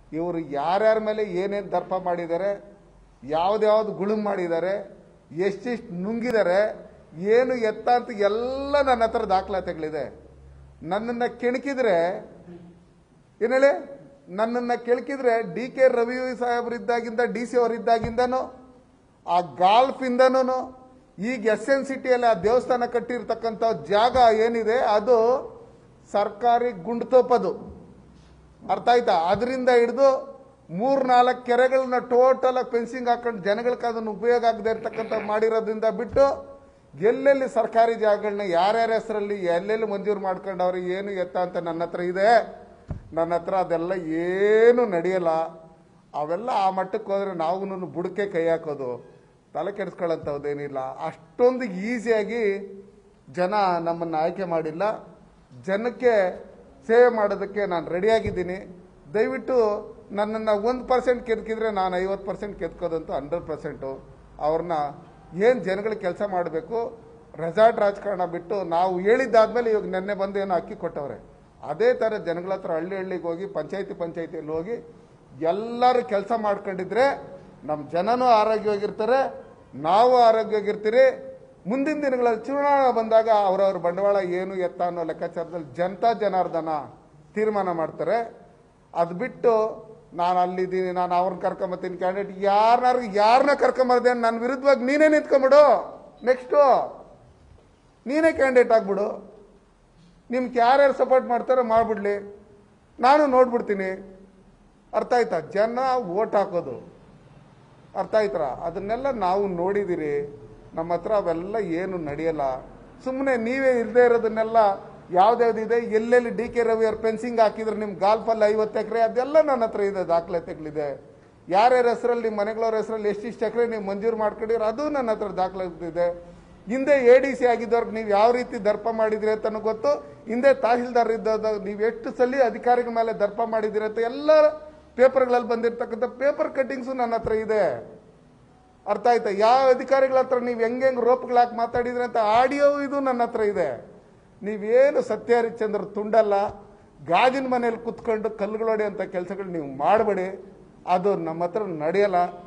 ಇವರು ಯಾರ್ಯಾರ ಮೇಲೆ ಏನೇನು ದರ್ಪ ಮಾಡಿದ್ದಾರೆ ಯಾವ್ದ್ಯಾವ್ದು ಗುಳುಮ್ ಮಾಡಿದ್ದಾರೆ ಎಷ್ಟೆಷ್ಟು ನುಂಗಿದ್ದಾರೆ ಏನು ಎತ್ತ ಅಂತ ಎಲ್ಲ ನನ್ನ ಹತ್ರ ದಾಖಲಾತಿಗಳಿದೆ ನನ್ನನ್ನು ಕೆಣಕಿದ್ರೆ ಏನು ಹೇಳಿ ನನ್ನನ್ನು ಕೆಣಕಿದ್ರೆ ಡಿ ಕೆ ರವಿ ಸಾಹೇಬರಿದ್ದಾಗಿಂದ ಡಿ ಸಿ ಅವರಿದ್ದಾಗಿಂದನೂ ಆ ಗಾಲ್ಫಿಂದನೂ ಈಗ ಎಸ್ ಎನ್ ಸಿಟಿಯಲ್ಲಿ ಆ ದೇವಸ್ಥಾನ ಕಟ್ಟಿರ್ತಕ್ಕಂಥ ಜಾಗ ಏನಿದೆ ಅದು ಸರ್ಕಾರಿ ಗುಂಡ್ತೋಪದು ಅರ್ಥ ಆಯ್ತಾ ಅದರಿಂದ ಹಿಡಿದು ಮೂರ್ ನಾಲ್ಕು ಕೆರೆಗಳನ್ನ ಟೋಟಲ್ ಆಗಿ ಫೆನ್ಸಿಂಗ್ ಹಾಕೊಂಡು ಜನಗಳಿಗೆ ಅದನ್ನು ಉಪಯೋಗ ಆಗದೆ ಇರ್ತಕ್ಕಂಥ ಮಾಡಿರೋದ್ರಿಂದ ಬಿಟ್ಟು ಎಲ್ಲೆಲ್ಲಿ ಸರ್ಕಾರಿ ಜಾಗಗಳನ್ನ ಯಾರ್ಯಾರ ಹೆಸರಲ್ಲಿ ಎಲ್ಲೆಲ್ಲಿ ಮಂಜೂರು ಮಾಡ್ಕೊಂಡವ್ರೆ ಏನು ಎತ್ತ ಅಂತ ನನ್ನ ಹತ್ರ ಇದೆ ನನ್ನ ಹತ್ರ ಅದೆಲ್ಲ ಏನು ನಡೆಯಲ್ಲ ಅವೆಲ್ಲ ಆ ಮಟ್ಟಕ್ಕೆ ಹೋದ್ರೆ ನಾವು ಬುಡಕ್ಕೆ ಕೈ ಹಾಕೋದು ತಲೆ ಕೆಡಿಸ್ಕೊಳ್ಳೋಂಥದ್ದೇನಿಲ್ಲ ಅಷ್ಟೊಂದು ಈಸಿಯಾಗಿ ಜನ ನಮ್ಮನ್ನು ಆಯ್ಕೆ ಮಾಡಿಲ್ಲ ಜನಕ್ಕೆ ಸೇವೆ ಮಾಡೋದಕ್ಕೆ ನಾನು ರೆಡಿಯಾಗಿದ್ದೀನಿ ದಯವಿಟ್ಟು ನನ್ನನ್ನು ಒಂದು ಪರ್ಸೆಂಟ್ ಕೆದಕಿದ್ರೆ ನಾನು ಐವತ್ತು ಪರ್ಸೆಂಟ್ ಕೆದ್ಕೋದಂತೂ ಹಂಡ್ರೆಡ್ ಪರ್ಸೆಂಟು ಅವ್ರನ್ನ ಏನು ಜನಗಳಿಗೆ ಕೆಲಸ ಮಾಡಬೇಕು ರೆಸಾರ್ಟ್ ರಾಜಕಾರಣ ಬಿಟ್ಟು ನಾವು ಹೇಳಿದ್ದಾದ್ಮೇಲೆ ಇವಾಗ ನೆನ್ನೆ ಬಂದು ಏನೋ ಅಕ್ಕಿ ಕೊಟ್ಟವ್ರೆ ಅದೇ ಥರ ಜನಗಳ ಹತ್ರ ಹಳ್ಳಿ ಹಳ್ಳಿಗೆ ಹೋಗಿ ಪಂಚಾಯತಿ ಪಂಚಾಯತಿಯಲ್ಲಿ ಹೋಗಿ ಎಲ್ಲರೂ ಕೆಲಸ ಮಾಡ್ಕೊಂಡಿದ್ರೆ ನಮ್ಮ ಜನನೂ ಆರೋಗ್ಯವಾಗಿರ್ತಾರೆ ನಾವು ಆರೋಗ್ಯವಾಗಿರ್ತೀರಿ ಮುಂದಿನ ದಿನಗಳಲ್ಲಿ ಚುನಾವಣೆ ಬಂದಾಗ ಅವರವ್ರ ಬಂಡವಾಳ ಏನು ಎತ್ತ ಅನ್ನೋ ಲೆಕ್ಕಾಚಾರದಲ್ಲಿ ಜನತಾ ಜನಾರ್ದನ ತೀರ್ಮಾನ ಮಾಡ್ತಾರೆ ಅದು ಬಿಟ್ಟು ನಾನು ಅಲ್ಲಿದ್ದೀನಿ ನಾನು ಅವ್ರನ್ನ ಕರ್ಕೊಂಬತ್ತೀನಿ ಕ್ಯಾಂಡಿಡೇಟ್ ಯಾರನ್ನಾರು ಯಾರನ್ನ ಕರ್ಕೊಂಬರ್ದೆ ನನ್ನ ವಿರುದ್ಧವಾಗಿ ನೀನೇ ನಿಂತ್ಕೊಂಬಿಡು ನೆಕ್ಸ್ಟು ನೀನೇ ಕ್ಯಾಂಡಿಡೇಟ್ ಆಗ್ಬಿಡು ನಿಮ್ಗೆ ಯಾರ್ಯಾರು ಸಪೋರ್ಟ್ ಮಾಡ್ತಾರೋ ಮಾಡ್ಬಿಡ್ಲಿ ನಾನು ನೋಡ್ಬಿಡ್ತೀನಿ ಅರ್ಥ ಆಯ್ತಾ ಜನ ಓಟ್ ಹಾಕೋದು ಅರ್ಥ ಆಯ್ತರ ಅದನ್ನೆಲ್ಲ ನಾವು ನೋಡಿದಿರಿ ನಮ್ಮ ಹತ್ರ ಅವೆಲ್ಲ ಏನು ನಡೆಯಲ್ಲ ಸುಮ್ಮನೆ ನೀವೇ ಇಲ್ಲದೆ ಇರೋದನ್ನೆಲ್ಲ ಯಾವ್ದ್ಯಾವ್ದಿದೆ ಎಲ್ಲೆಲ್ಲಿ ಡಿ ಕೆ ರವಿ ಅವ್ರು ಫೆನ್ಸಿಂಗ್ ಹಾಕಿದ್ರೆ ನಿಮ್ಮ ಗಾಲ್ಫಲ್ಲಿ ಐವತ್ತು ಎಕರೆ ಅದೆಲ್ಲ ನನ್ನ ಹತ್ರ ಇದೆ ದಾಖಲಾತಿಗಳಿದೆ ಯಾರ್ಯಾರ ಹೆಸರಲ್ಲಿ ನಿಮ್ಮ ಮನೆಗಳವ್ರ ಹೆಸರಲ್ಲಿ ಎಷ್ಟಿಷ್ಟು ಎಕರೆ ನೀವು ಮಂಜೂರು ಮಾಡ್ಕೊಂಡಿರೋ ಅದು ನನ್ನ ಹತ್ರ ದಾಖಲಾತಿದೆ ಹಿಂದೆ ಎ ಡಿ ಸಿ ಆಗಿದ್ದವ್ರಿಗೆ ನೀವು ಯಾವ ರೀತಿ ದರ್ಪ ಮಾಡಿದ್ರಿ ಅಂತನೂ ಗೊತ್ತು ಹಿಂದೆ ತಹಸೀಲ್ದಾರ್ ಇದ್ದಾಗ ನೀವು ಎಷ್ಟು ಸಲ ಅಧಿಕಾರಿಗಳ ಮೇಲೆ ದರ್ಪ ಮಾಡಿದಿರಿ ಅಂತ ಎಲ್ಲ ಪೇಪರ್ಗಳಲ್ಲಿ ಬಂದಿರತಕ್ಕಂಥ ಪೇಪರ್ ಕಟ್ಟಿಂಗ್ಸು ನನ್ನ ಹತ್ರ ಇದೆ ಅರ್ಥ ಆಯ್ತಾ ಯಾವ ಅಧಿಕಾರಿಗಳ ಹತ್ರ ನೀವು ಹೆಂಗೆ ಹೆಂಗೆ ರೋಪ್ಗಳು ಹಾಕಿ ಮಾತಾಡಿದ್ರಿ ಅಂತ ಆಡಿಯೋ ಇದು ನನ್ನ ಹತ್ರ ಇದೆ ನೀವೇನು ಸತ್ಯ ಹರಿಶ್ಚಂದ್ರ ತುಂಡಲ್ಲ ಗಾಜಿನ ಮನೇಲಿ ಕುತ್ಕೊಂಡು ಕಲ್ಲುಗಳೊಡೆ ಅಂತ ಕೆಲಸಗಳು ನೀವು ಮಾಡಬೇಡಿ ಅದು ನಮ್ಮ ಹತ್ರ ನಡೆಯಲ್ಲ